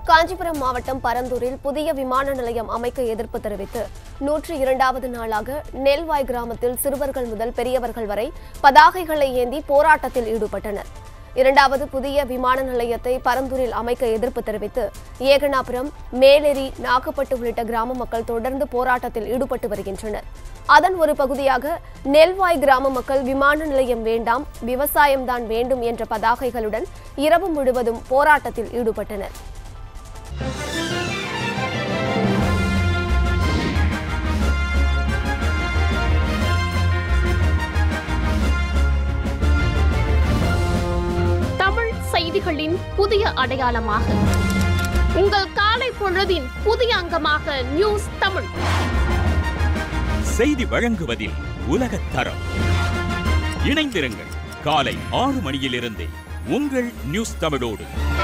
காஞ்சிபுரம் மாவட்டம் பரந்தூரில் புதிய விமான நிலையம் அமைக்க எதிர்ப்பு தெரிவித்து நூற்றி இரண்டாவது நாளாக நெல்வாய் கிராமத்தில் சிறுவர்கள் முதல் பெரியவர்கள் வரை பதாகைகளை ஏந்தி போராட்டத்தில் ஈடுபட்டனர் இரண்டாவது புதிய விமான நிலையத்தை பரந்தூரில் அமைக்க எதிர்ப்பு தெரிவித்து ஏகனாபுரம் மேலேரி நாகப்பட்டு உள்ளிட்ட கிராம மக்கள் தொடர்ந்து போராட்டத்தில் ஈடுபட்டு வருகின்றனர் அதன் ஒரு பகுதியாக நெல்வாய் கிராம மக்கள் விமான நிலையம் வேண்டாம் விவசாயம்தான் வேண்டும் என்ற பதாகைகளுடன் இரவு முழுவதும் போராட்டத்தில் ஈடுபட்டனர் தமிழ் செய்திகளின் புதிய அடையாளமாக உங்கள் காலை பொழுதின் புதிய அங்கமாக நியூஸ் தமிழ் செய்தி வழங்குவதில் உலகத் தரம் இணைந்திருங்கள் காலை ஆறு மணியிலிருந்தே உங்கள் நியூஸ் தமிழோடு